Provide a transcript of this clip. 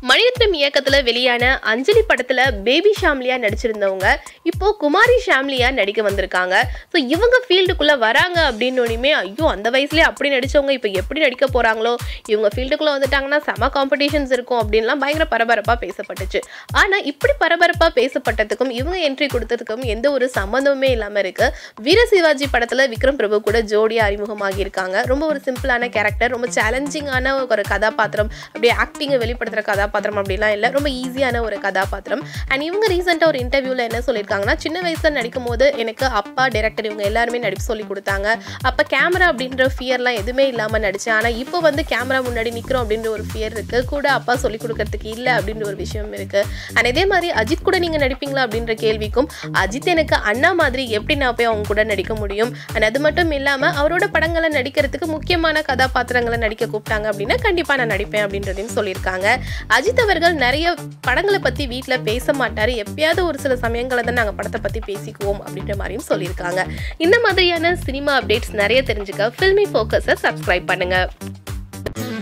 மணிரத்னம் இயக்கத்துல வெளியான அஞ்சலி படத்துல பேபி ஷாம்லியா நடிச்சிருந்தவங்க இப்போ குமாரி ஷாம்லியா நடிக்க வந்திருக்காங்க ஸோ இவங்க ஃபீல்டுக்குள்ள வராங்க அப்படின்னோடனே ஐயோ அந்த வயசுலயே அப்படி நடிச்சவங்க இப்போ எப்படி நடிக்க போறாங்களோ இவங்க ஃபீல்டுக்குள்ள வந்துட்டாங்கன்னா செம காம்படிஷன்ஸ் இருக்கும் அப்படின்லாம் பயங்கர பரபரப்பா பேசப்பட்டுச்சு ஆனா இப்படி பரபரப்பா பேசப்பட்டதுக்கும் இவங்க என்ட்ரி கொடுத்ததுக்கும் எந்த ஒரு சம்மந்தமுமே இல்லாம இருக்கு வீர சிவாஜி படத்துல விக்ரம் பிரபு கூட ஜோடியா அறிமுகமாகி இருக்காங்க ரொம்ப ஒரு சிம்பிளான கேரக்டர் ரொம்ப சேலஞ்சிங்கான ஒரு கதாபாத்திரம் அப்படியே ஆக்டிங்கை வெளிப்படுத்துற கதாபாத்திரம் அப்படிலாம் இல்லை ரொம்ப ஈஸியான ஒரு கதாபாத்திரம் அண்ட் இவங்க ரீசெண்டாக ஒரு இன்டர்வியூவில் என்ன சொல்லியிருக்காங்கன்னா சின்ன வயசுல நடிக்கும் போது எனக்கு அப்பா டைரக்டர் இவங்க எல்லாருமே நடிப்பு சொல்லி கொடுத்தாங்க அப்போ கேமரா அப்படின்ற ஃபியர்லாம் எதுவுமே இல்லாமல் நடித்தேன் ஆனால் இப்போ வந்து கேமரா முன்னாடி நிற்கிறோம் அப்படின்ற ஒரு ஃபியர் இருக்குது கூட அப்பா சொல்லி கொடுக்கறதுக்கு இல்லை அப்படின்ற ஒரு விஷயம் இருக்குது அண்ட் இதே மாதிரி அஜித் கூட நீங்கள் நடிப்பீங்களா அப்படின்ற கேள்விக்கும் அஜித் எனக்கு அண்ணா மாதிரி எப்படி நான் போய் அவங்க கூட நடிக்க முடியும் அண்ட் அது மட்டும் இல்லாமல் அவரோட படங்களை நடிக்கிறதுக்கு முக்கியமான கதாபாத்திரங்களை நடிக்க கூப்பிட்டாங்க அப்படின்னா கண்டிப்பாக நான் நடிப்பேன் அப்படின்றதையும் சொல்லியிருக்காங்க அஜித் அவர்கள் நிறைய படங்களை பற்றி வீட்டில் பேச மாட்டார் எப்பயாவது ஒரு சில சமயங்களை தான் நாங்கள் படத்தை பற்றி பேசிக்குவோம் அப்படின்ற மாதிரியும் சொல்லியிருக்காங்க இந்த மாதிரியான சினிமா அப்டேட்ஸ் நிறைய தெரிஞ்சுக்க ஃபில்மி ஃபோக்கஸை சப்ஸ்கிரைப் பண்ணுங்கள்